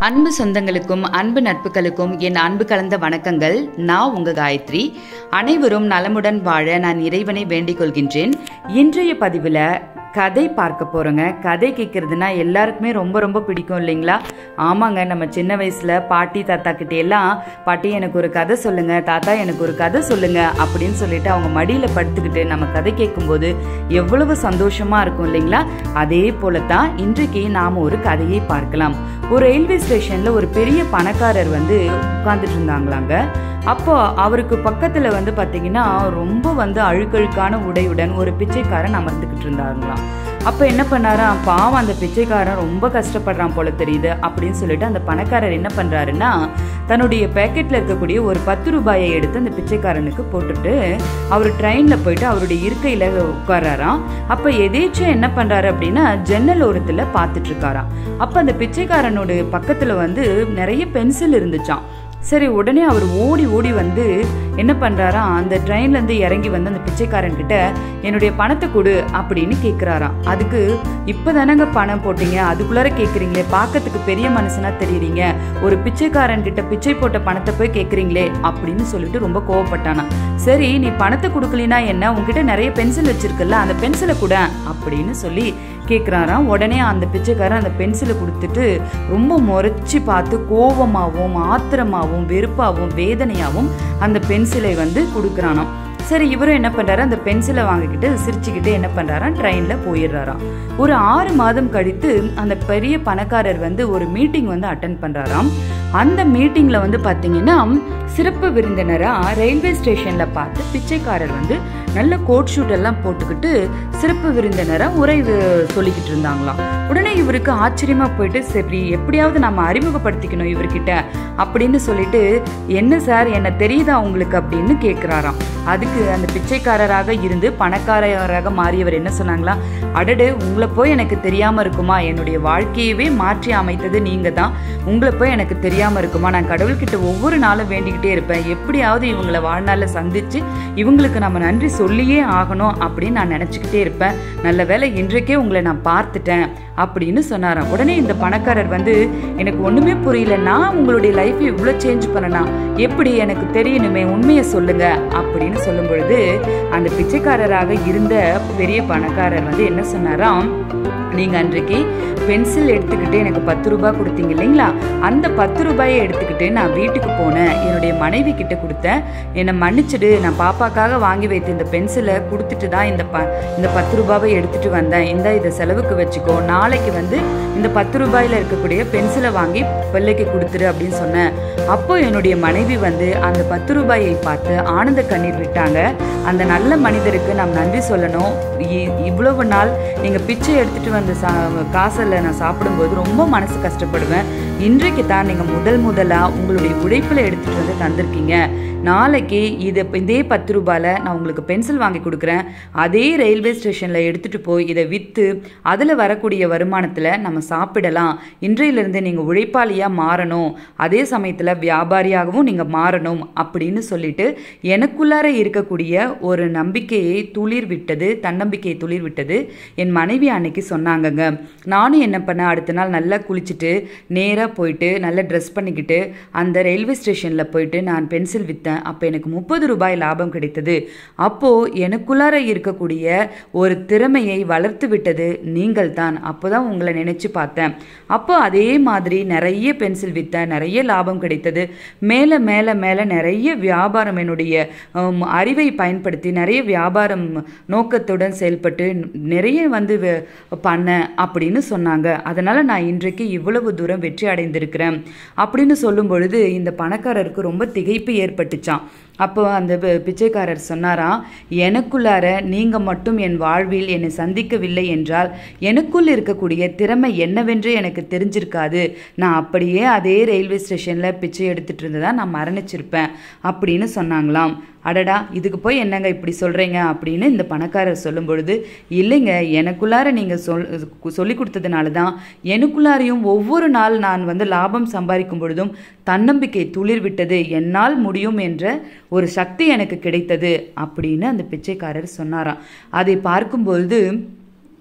அன்பு சொந்தங்களுக்கும் அன்பு நட்புகளுக்கும் என் அன்பு கலந்த வணக்கங்கள் நான் உங்க காயத்ரி அனைவரும் நலமுடன் வாழ நான் இறைவனை வேண்டிக் கொள்கின்றேன் இன்றைய பதிவில் கதை பார்க்க போறோங்க கதை கேட்கறதுனா எல்லாருக்குமே ரொம்ப ரொம்ப பிடிக்கும் இல்லைங்களா ஆமாங்க நம்ம சின்ன வயசுல பாட்டி தாத்தா கிட்ட எல்லாம் பாட்டி எனக்கு ஒரு கதை சொல்லுங்க தாத்தா எனக்கு ஒரு கதை சொல்லுங்க அப்படின்னு சொல்லிட்டு அவங்க மடியில படுத்துக்கிட்டு நம்ம கதை கேட்கும்போது எவ்வளவு சந்தோஷமா இருக்கும் இல்லைங்களா அதே போல தான் இன்றைக்கு நாம ஒரு கதையை பார்க்கலாம் ஒரு ரயில்வே ஸ்டேஷன்ல ஒரு பெரிய பணக்காரர் வந்து உட்கார்ந்துட்டு இருந்தாங்களாங்க அப்போ அவருக்கு பக்கத்துல வந்து பாத்தீங்கன்னா ரொம்ப வந்து அழுக்கழுக்கான உடையுடன் ஒரு பிச்சைக்காரன் அமர்ந்துகிட்டு இருந்தாங்களாம் அப்ப என்ன பண்ணாரா பாவம் அந்த பிச்சைக்காரன் ரொம்ப கஷ்டப்படுறான் போல தெரியுது அப்படின்னு சொல்லிட்டு அந்த பணக்காரர் என்ன பண்றாருன்னா தன்னுடைய பேக்கெட்ல இருக்கக்கூடிய ஒரு பத்து ரூபாயை எடுத்து அந்த பிச்சைக்காரனுக்கு போட்டுட்டு அவர் ட்ரெயின்ல போயிட்டு அவருடைய இருக்கையில உட்காராராம் அப்ப எதேச்சும் என்ன பண்றாரு அப்படின்னா ஜன்னல் ஓரத்துல பாத்துட்டு இருக்காராம் அப்ப அந்த பிச்சைக்காரனோட பக்கத்துல வந்து நிறைய பென்சில் இருந்துச்சாம் சரி உடனே அவர் ஓடி ஓடி வந்து என்ன பண்றாரா அந்த ட்ரெயின்ல இருந்து இறங்கி வந்து அந்த பிச்சைக்காரன் கிட்ட என்னுடைய பணத்தை கொடு அப்படின்னு கேக்குறாராம் அதுக்கு இப்பதானங்க பணம் போட்டீங்க அதுக்குள்ளார கேக்குறீங்களே பார்க்கறதுக்கு பெரிய மனுஷனா தெரியுறீங்க ஒரு பிச்சைக்காரன் கிட்ட பிச்சை போட்ட பணத்தை போய் கேக்குறீங்களே அப்படின்னு சொல்லிட்டு ரொம்ப கோவப்பட்டானா சரி நீ பணத்தை கொடுக்கலினா என்ன உன்கிட்ட நிறைய பென்சில் வச்சிருக்கல அந்த பென்சிலை கூட அப்படின்னு சொல்லி கேட்குறாராம் உடனே அந்த பிச்சைக்காரன் அந்த பென்சிலை கொடுத்துட்டு ரொம்ப முறைச்சி பார்த்து கோவமாகவும் ஆத்திரமாகவும் வெறுப்பாகவும் வேதனையாகவும் அந்த பென்சிலை வந்து கொடுக்குறானாம் சரி இவரும் என்ன பண்றாரு அந்த பென்சிலை வாங்கிக்கிட்டு சிரிச்சுக்கிட்டு என்ன பண்றாராம் ட்ரெயின்ல போயிடுறாராம் ஒரு ஆறு மாதம் கழித்து அந்த பெரிய பணக்காரர் வந்து ஒரு மீட்டிங் வந்து அட்டன் பண்றாராம் அந்த மீட்டிங்ல வந்து பாத்தீங்கன்னா சிறப்பு விருந்தினரா ரயில்வே ஸ்டேஷன்ல பார்த்து பிச்சைக்காரர் வந்து நல்ல கோட் ஷூட் எல்லாம் போட்டுக்கிட்டு சிறப்பு விருந்தினரா உரை சொல்லிக்கிட்டு இருந்தாங்களாம் உடனே இவருக்கு ஆச்சரியமா போயிட்டு சரி எப்படியாவது நம்ம அறிமுகப்படுத்திக்கணும் இவர்கிட்ட அப்படின்னு சொல்லிட்டு என்ன சார் என்ன தெரியுதா உங்களுக்கு அப்படின்னு கேக்குறாராம் அதுக்கு அந்த பிச்சைக்காரராக இருந்து பணக்காரராக மாறியவர் என்ன சொன்னாங்களா அடடு உங்களை போய் எனக்கு தெரியாம இருக்குமா என்னுடைய வாழ்க்கையவே மாற்றி அமைத்தது நீங்க தான் உங்களை போய் எனக்கு தெரியாம இருக்குமா நான் கடவுள்கிட்ட ஒவ்வொரு நாளும் வேண்டிக்கிட்டே இருப்பேன் எப்படியாவது இவங்களை வாழ்நாள்ல சந்திச்சு இவங்களுக்கு நம்ம நன்றி சொல்லியே ஆகணும் அப்படின்னு நான் நினைச்சுக்கிட்டே இருப்பேன் நல்ல வேலை இன்றைக்கே உங்களை நான் பார்த்துட்டேன் அப்படின்னு சொன்னாராம் உடனே இந்த பணக்காரர் வந்து எனக்கு ஒண்ணுமே புரியல நான் உங்களுடைய லைஃப் இவ்வளோ சேஞ்ச் பண்ணலாம் எப்படி எனக்கு தெரியணுமே உண்மையை சொல்லுங்க அப்படின்னு சொல்லும் பொழுது அந்த பிச்சைக்காரராக இருந்த பெரிய பணக்காரர் வந்து என்ன சொன்னாராம் நீங்க அன்றைக்கு பென்சில் எடுத்துக்கிட்டு எனக்கு பத்து ரூபாய் கொடுத்தீங்க இல்லைங்களா அந்த பத்து ரூபாயை எடுத்துக்கிட்டு நான் வீட்டுக்கு போனேன் என்னுடைய மனைவி கிட்ட கொடுத்தேன் என்னை மன்னிச்சிடு நான் பாப்பாக்காக வாங்கி வைத்த இந்த பென்சிலை கொடுத்துட்டு தான் இந்த ப இந்த பத்து ரூபாவை எடுத்துட்டு வந்தேன் இந்த இதை செலவுக்கு வச்சுக்கோ நாளைக்கு வந்து இந்த பத்து ரூபாயில இருக்கக்கூடிய பென்சிலை வாங்கி பிள்ளைக்கு கொடுத்துரு அப்படின்னு சொன்னேன் அப்போ என்னுடைய மனைவி வந்து அந்த பத்து ரூபாயை பார்த்து ஆனந்த கண்ணீர் விட்டாங்க அந்த நல்ல மனிதருக்கு நாம் நன்றி சொல்லணும் இவ்வளவு நாள் நீங்க பிச்சை எடுத்துட்டு வந்த சா காசில் நான் சாப்பிடும்போது ரொம்ப மனசு கஷ்டப்படுவேன் இன்றைக்கு தான் நீங்கள் முதல் முதலாக உங்களுடைய உழைப்பில் எடுத்துகிட்டு வந்து தந்திருக்கீங்க நாளைக்கு இது இதே பத்து ரூபாயில் நான் உங்களுக்கு பென்சில் வாங்கி கொடுக்குறேன் அதே ரயில்வே ஸ்டேஷனில் எடுத்துகிட்டு போய் இதை விற்று அதில் வரக்கூடிய வருமானத்தில் நம்ம சாப்பிடலாம் இன்றையிலிருந்து நீங்கள் உழைப்பாளியாக மாறணும் அதே சமயத்தில் வியாபாரியாகவும் நீங்கள் மாறணும் அப்படின்னு சொல்லிட்டு எனக்குள்ளார இருக்கக்கூடிய ஒரு நம்பிக்கையை துளிர் விட்டது தன்னம்பிக்கையை துளிர் விட்டது என் மனைவி அன்னைக்கு சொன்னாங்கங்க நானும் என்ன பண்ணேன் அடுத்த நாள் நல்லா குளிச்சுட்டு நேராக போயிட்டு நல்லா ட்ரெஸ் பண்ணிக்கிட்டு அந்த ரயில்வே ஸ்டேஷனில் போயிட்டு நான் பென்சில் விற்றேன் அப்போ எனக்கு முப்பது ரூபாய் லாபம் கிடைத்தது அப்போது எனக்குள்ளார இருக்கக்கூடிய ஒரு திறமையை வளர்த்து விட்டது நீங்கள் தான் அப்போ தான் உங்களை நினச்சி பார்த்தேன் அப்போ அதே மாதிரி நிறைய பென்சில் விற்றேன் நிறைய லாபம் கிடைத்தது மேலே மேலே மேலே நிறைய வியாபாரம் என்னுடைய அறிவை பயன்படுத்தி நிறைய வியாபாரம் நோக்கத்துடன் செயல்பட்டு நிறைய வந்து பண்ணேன் அப்படின்னு சொன்னாங்க அதனால் நான் இன்றைக்கு இவ்வளவு தூரம் வெற்றி அடைந்திருக்கிறேன் அப்படின்னு சொல்லும் பொழுது இந்த பணக்காரருக்கு ரொம்ப திகைப்பு ஏற்பட்டுச்சான் அப்போ அந்த பிச்சைக்காரர் சொன்னாராம் எனக்குள்ளார நீங்க மட்டும் என் வாழ்வில் என்னை சந்திக்கவில்லை என்றால் எனக்குள் இருக்கக்கூடிய திறமை என்னவென்று எனக்கு தெரிஞ்சிருக்காது நான் அப்படியே அதே ரயில்வே ஸ்டேஷன்ல பிச்சை எடுத்துட்டு இருந்ததா நான் மரணிச்சிருப்பேன் அப்படின்னு சொன்னாங்களாம் அடடா இதுக்கு போய் என்னங்க இப்படி சொல்கிறீங்க அப்படின்னு இந்த பணக்காரர் சொல்லும் பொழுது இல்லைங்க எனக்குள்ளார நீங்கள் சொல் சொல்லி கொடுத்ததுனால தான் எனக்குள்ளாரையும் ஒவ்வொரு நாள் நான் வந்து லாபம் சம்பாதிக்கும் பொழுதும் தன்னம்பிக்கை துளிர் விட்டது என்னால் முடியும் என்ற ஒரு சக்தி எனக்கு கிடைத்தது அப்படின்னு அந்த பிச்சைக்காரர் சொன்னாராம் அதை பார்க்கும்பொழுது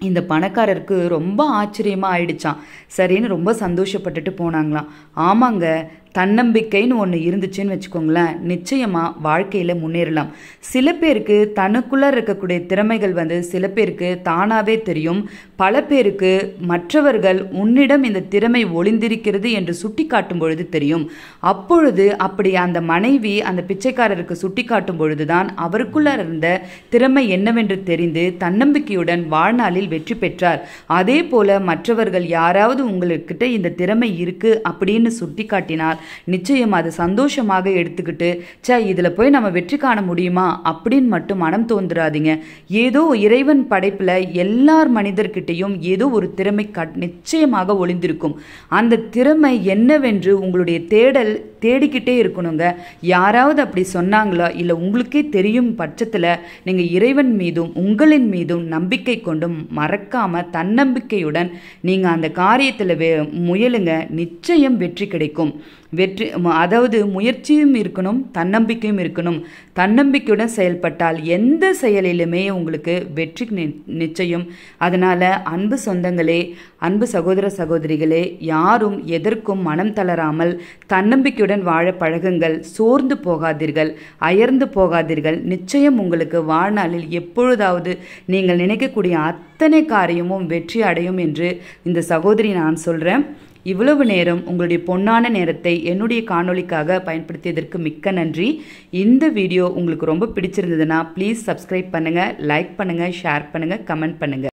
இந்த பணக்காரருக்கு ரொம்ப ஆச்சரியமா ஆயிடுச்சான் சரின்னு ரொம்ப சந்தோஷப்பட்டுட்டு போனாங்களாம் ஆமாங்க தன்னம்பிக்கைன்னு ஒன்று இருந்துச்சுன்னு வச்சுக்கோங்களேன் நிச்சயமாக வாழ்க்கையில் முன்னேறலாம் சில பேருக்கு தனக்குள்ளே இருக்கக்கூடிய திறமைகள் வந்து சில பேருக்கு தானாகவே தெரியும் பல பேருக்கு மற்றவர்கள் உன்னிடம் இந்த திறமை ஒளிந்திருக்கிறது என்று சுட்டி காட்டும் பொழுது தெரியும் அப்பொழுது அப்படி அந்த மனைவி அந்த பிச்சைக்காரருக்கு சுட்டி காட்டும் பொழுதுதான் அவருக்குள்ள இருந்த திறமை என்னவென்று தெரிந்து தன்னம்பிக்கையுடன் வாழ்நாளில் வெற்றி பெற்றார் அதே போல மற்றவர்கள் யாராவது உங்கள்கிட்ட இந்த திறமை இருக்கு அப்படின்னு சுட்டி காட்டினால் நிச்சயம் அது சந்தோஷமாக எடுத்துக்கிட்டு ச்சே இதில் போய் நம்ம வெற்றி காண முடியுமா அப்படின்னு மட்டும் மனம் தோன்றாதீங்க ஏதோ இறைவன் படைப்பில் எல்லார் மனிதர்கிட்டையும் ஏதோ ஒரு திறமை கட் நிச்சயமாக ஒளிந்திருக்கும் அந்த திறமை என்னவென்று உங்களுடைய தேடல் தேடிக்கிட்டே இருக்கணுங்க யாராவது அப்படி சொன்னாங்களா இல்லை உங்களுக்கே தெரியும் பட்சத்தில் நீங்கள் இறைவன் மீதும் உங்களின் மீதும் நம்பிக்கை கொண்டும் மறக்காம தன்னம்பிக்கையுடன் நீங்கள் அந்த காரியத்தில் வே முயலுங்க நிச்சயம் வெற்றி கிடைக்கும் வெற்றி ம- அதாவது முயற்சியும் இருக்கணும் தன்னம்பிக்கையும் இருக்கணும் தன்னம்பிக்கையுடன் செயல்பட்டால் எந்த செயலிலுமே உங்களுக்கு வெற்றி நி- நிச்சயம் அதனால அன்பு சொந்தங்களே அன்பு சகோதர சகோதரிகளே யாரும் எதற்கும் மனம் தளராமல் தன்னம்பிக்கையுடன் வாழ பழகுங்கள் சோர்ந்து போகாதீர்கள் அயர்ந்து போகாதீர்கள் நிச்சயம் உங்களுக்கு வாழ்நாளில் எப்பொழுதாவது நீங்கள் நினைக்கக்கூடிய அத்தனை காரியமும் வெற்றி அடையும் என்று இந்த சகோதரி நான் சொல்றேன் இவ்வளவு நேரம் உங்களுடைய பொன்னான நேரத்தை என்னுடைய காணொளிக்காக பயன்படுத்தியதற்கு மிக்க நன்றி இந்த வீடியோ உங்களுக்கு ரொம்ப பிடிச்சிருந்ததுன்னா ப்ளீஸ் சப்ஸ்கிரைப் பண்ணுங்க லைக் பண்ணுங்க ஷேர் பண்ணுங்க கமெண்ட் பண்ணுங்க